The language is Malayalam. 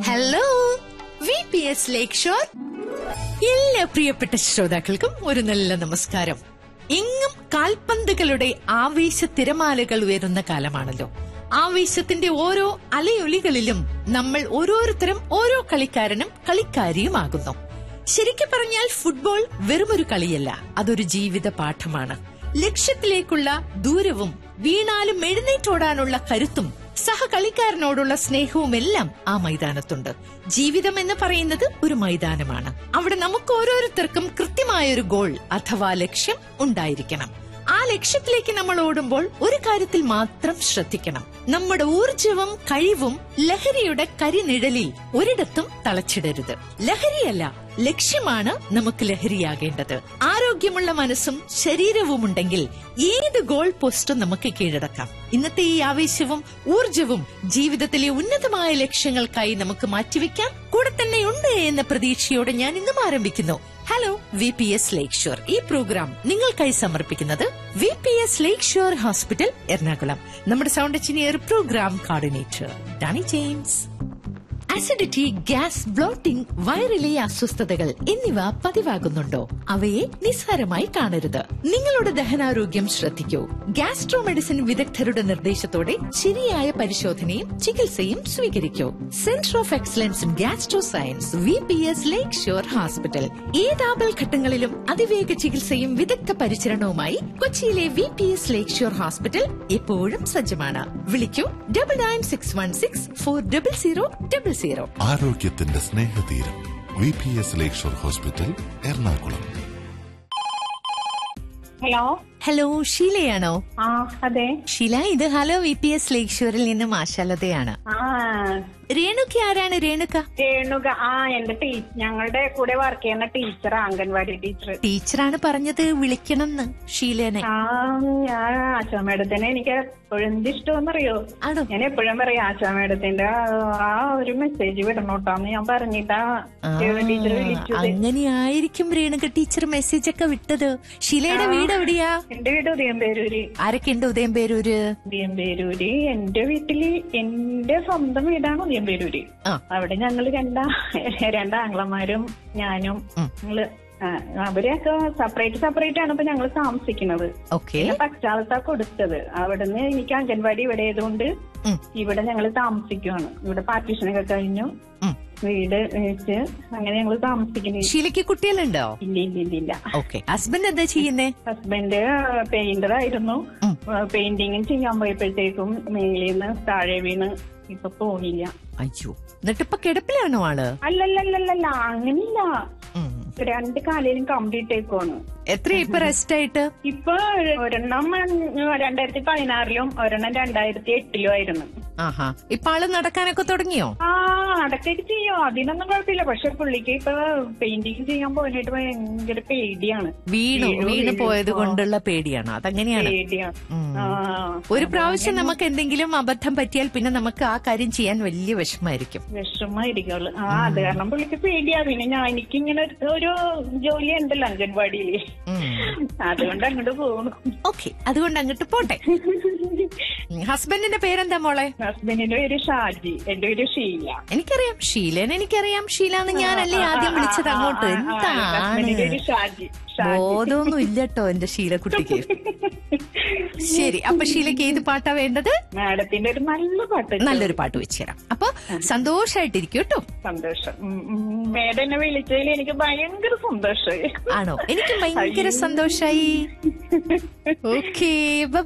Hello V P S lake shore എല്ലാ പ്രിയപ്പെട്ട ശ്രോതാക്കൾക്കും ഒരു നല്ല നമസ്കാരം എങ്ങും കാൽപന്തുകളുടെ ആവേശ തിരമാലകൾ ഉയരുന്ന കാലമാണല്ലോ ആവേശത്തിന്റെ ഓരോ അലയൊലികളിലും നമ്മൾ ഓരോരുത്തരും ഓരോ കളിക്കാരനും കളിക്കാരിയുമാകുന്നു ശരിക്കും പറഞ്ഞാൽ ഫുട്ബോൾ വെറുമൊരു കളിയല്ല അതൊരു ജീവിത പാഠമാണ് ലക്ഷ്യത്തിലേക്കുള്ള ദൂരവും വീണാലും എഴുന്നേറ്റോടാനുള്ള കരുത്തും സഹകളിക്കാരനോടുള്ള സ്നേഹവും എല്ലാം ആ മൈതാനത്തുണ്ട് ജീവിതം എന്ന് പറയുന്നത് ഒരു മൈതാനമാണ് അവിടെ നമുക്ക് ഓരോരുത്തർക്കും കൃത്യമായൊരു ഗോൾ അഥവാ ലക്ഷ്യം ഉണ്ടായിരിക്കണം ആ ലക്ഷ്യത്തിലേക്ക് നമ്മൾ ഓടുമ്പോൾ ഒരു കാര്യത്തിൽ മാത്രം ശ്രദ്ധിക്കണം നമ്മുടെ ഊർജവും കഴിവും ലഹരിയുടെ കരിനിഴലിൽ ഒരിടത്തും തളച്ചിടരുത് ലഹരിയല്ല ലക്ഷ്യമാണ് നമുക്ക് ലഹരിയാകേണ്ടത് ആരോഗ്യമുള്ള മനസ്സും ശരീരവും ഉണ്ടെങ്കിൽ ഏത് ഗോൾ പോസ്റ്റും നമുക്ക് കീഴടക്കാം ഇന്നത്തെ ഈ ആവേശവും ഊർജവും ജീവിതത്തിലെ ഉന്നതമായ ലക്ഷ്യങ്ങൾക്കായി നമുക്ക് മാറ്റിവെക്കാം കൂടെ തന്നെ ഉണ്ട് എന്ന പ്രതീക്ഷയോടെ ഞാൻ ഇന്നും ആരംഭിക്കുന്നു hello V P S lake shore ഈ പ്രോഗ്രാം നിങ്ങൾക്കായി സമർപ്പിക്കുന്നത് V P S lake shore hospital Ernakulam നമ്മുടെ sound engineer programme coordinator Danny James acidity gas bloating വയറിലെ അസ്വസ്ഥതകൾ എന്നിവ പതിവാകുന്നുണ്ടോ അവയെ നിസ്സാരമായി കാണരുത് നിങ്ങളുടെ ദഹനാരോഗ്യം ശ്രദ്ധിക്കൂ ഗ്യാസ്ട്രോ മെഡിസിൻ വിദഗ്ധരുടെ നിർദ്ദേശത്തോടെ ശരിയായ പരിശോധനയും ചികിത്സയും സ്വീകരിക്കൂ centre of excellence in gastro science V P S lake shore hospital ഏതാപൽ ഘട്ടങ്ങളിലും അതിവേഗ ചികിത്സയും വിദഗ്ധ പരിചരണവുമായി കൊച്ചിയിലെ V P S lake shore hospital എപ്പോഴും സജ്ജമാണ് വിളിക്കൂ double nine six one six four double zero double zero ആരോഗ്യത്തിന്റെ സ്നേഹതീരം V P S lakeshore hospital Ernakulam hello hello ഷീലയാണോ ആ അതെ ഷീല ഇത് hello V P S lake ഷോറിൽ നിന്നും ആശാലതയാണ് ആ രേണുക ആരാണ് രേണുക രേണുക ആ എന്റെ ടീ ഞങ്ങളുടെ കൂടെ വർക്ക് ചെയ്യുന്ന ടീച്ചർ അംഗൻവാടി ടീച്ചർ ടീച്ചറാണ് പറഞ്ഞത് വിളിക്കണം എന്ന് ഷീലേനെ ആ ഞാൻ ആശാ മേഡത്തിനെ എനിക്ക് എപ്പോഴും എന്ത് ഇഷ്ടമെന്നറിയോ ആണോ ഞാൻ എപ്പോഴും പറയും ആശാ മേഡത്തിന്റെ ആ- ആ ഒരു മെസ്സേജ് വിടണോട്ടാന്ന് ഞാൻ പറഞ്ഞിട്ടാ ആ, ടീച്ചർ വിളിച്ചത് അങ്ങനെയായിരിക്കും രേണുക ടീച്ചർ മെസ്സേജ് ഒക്കെ വിട്ടത് ഷീലയുടെ വീട് എവിടെയാ എന്റെ വീട് ഉദയംപേരൂര് ആരൊക്കെ ഉണ്ട് ഉദയംപേരൂര് ഉദയംപേരൂര് എന്റെ വീട്ടില് എന്റെ സ്വന്തം വീടാണ് ഉദയംപേരൂര് ആ. അവിടെ ഞങ്ങള് രണ്ടാ രണ്ടാങ്ങളമാരും ഞാനും ഉം. ഞങ്ങള് ആ, അവരെയൊക്കെ സെപ്പറേറ്റ് സെപ്പറേറ്റ് ആണ് ഇപ്പൊ ഞങ്ങള് താമസിക്കുന്നത് ഓക്കെ പിന്നെ പച്ചാളത്താ കൊടുത്തത് അവിടുന്ന് എനിക്ക് അംഗൻവാടി ഇവിടെ ആയതുകൊണ്ട് ഉം. ഇവിടെ ഞങ്ങള് താമസിക്കുവാണ് ഇവിടെ പാർട്ടീഷനൊക്കെ കഴിഞ്ഞു ഉം. വീട് വെച്ച് അങ്ങനെ ഞങ്ങള് താമസിക്കുന്നത് ഷീലയ്ക്ക് കുട്ടികളുണ്ടോ ഇല്ല ഇല്ല ഇല്ല ഇല്ല ഓക്കെ ഹസ്ബൻഡ് എന്താ ചെയ്യുന്നേ ഹസ്ബൻഡ് പെയിന്റർ ആയിരുന്നു ഉം. പെയിന്റിങ്ങും ചെയ്യാൻ പോയപ്പോഴത്തേക്കും മേളിന്ന് താഴെ വീണ് ഇപ്പൊ പോണില്ല അയ്യോ എന്നിട്ടിപ്പൊ കിടപ്പിലാണോ ആള് അല്ലല്ലല്ലല്ല അങ്ങനില്ല ഉം. രണ്ട് കാലിലും കമ്പിട്ടേക്കുവാണ് എത്ര ഇപ്പൊ റെസ്റ്റ് ആയിട്ട് ഇപ്പൊ ഒരെണ്ണം രണ്ടായിരത്തി പതിനാറിലും ഒരെണ്ണം രണ്ടായിരത്തി എട്ടിലും ആയിരുന്നു ആഹാ ഇപ്പൊ ആള് നടക്കാനൊക്കെ തുടങ്ങിയോ ആ അടക്കൊക്കെ ചെയ്യും അതിനൊന്നും കുഴപ്പമില്ല പക്ഷെ പുള്ളിക്ക് ഇപ്പൊ പെയിന്റിങ് ചെയ്യാൻ പോയിട്ട് ഭയങ്കര പേടിയാണ് വീണു വീണു, വീണ് വീണു. പോയത് കൊണ്ടുള്ള പേടിയാണ് അതങ്ങനെയാണ് പേടിയാണ് ഉം. ആ ഒരു പ്രാവശ്യം നമുക്ക് എന്തെങ്കിലും അബദ്ധം പറ്റിയാൽ പിന്നെ നമുക്ക് ആ കാര്യം ചെയ്യാൻ വലിയ വിഷമായിരിക്കും വിഷമായിരിക്കുള്ളു ആ അത് കാരണം പുള്ളിക്ക് പേടിയാ പിന്നെ ഞാൻ എനിക്കിങ്ങനെ ഒരു- ഒരു ജോലി ഉണ്ടല്ലോ അംഗൻവാടിയില് അതുകൊണ്ട് അങ്ങോട്ട് പോകുന്നു ഓക്കെ അതുകൊണ്ട് അങ്ങോട്ട് പോട്ടെ ഹസ്ബൻഡിന്റെ പേരെന്താ മോളെ ഹസ്ബൻഡിന്റെ പേര് ഷാജി എന്റെ പേര് ഷീല എനിക്കറിയാം ഷീലേനെ എനിക്കറിയാം ഷീലാന്ന് ഞാനല്ലേ ആദ്യം വിളിച്ചത് അങ്ങോട്ട് ഹസ്ബൻഡിന്റെ പേര് എന്താണ് ഷാജി ഷാജി ബോധമൊന്നും ഇല്ലട്ടോ എന്റെ ഷീലക്കുട്ടിക്ക് ശരി അപ്പൊ ഷീലക്ക് ഏത് പാട്ടാ വേണ്ടത് മാഡത്തിന്റെ ഒരു നല്ല പാട്ട് നല്ലൊരു പാട്ട് വെച്ച് തരാം അപ്പൊ സന്തോഷായിട്ടിരിക്കും കേട്ടോ സന്തോഷം ഉം, ഉം. മാഡം എന്നെ വിളിച്ചതിൽ എനിക്ക് ഭയങ്കര സന്തോഷമായി ആണോ എനിക്ക് ഭയങ്കര സന്തോഷായി ഓക്കേ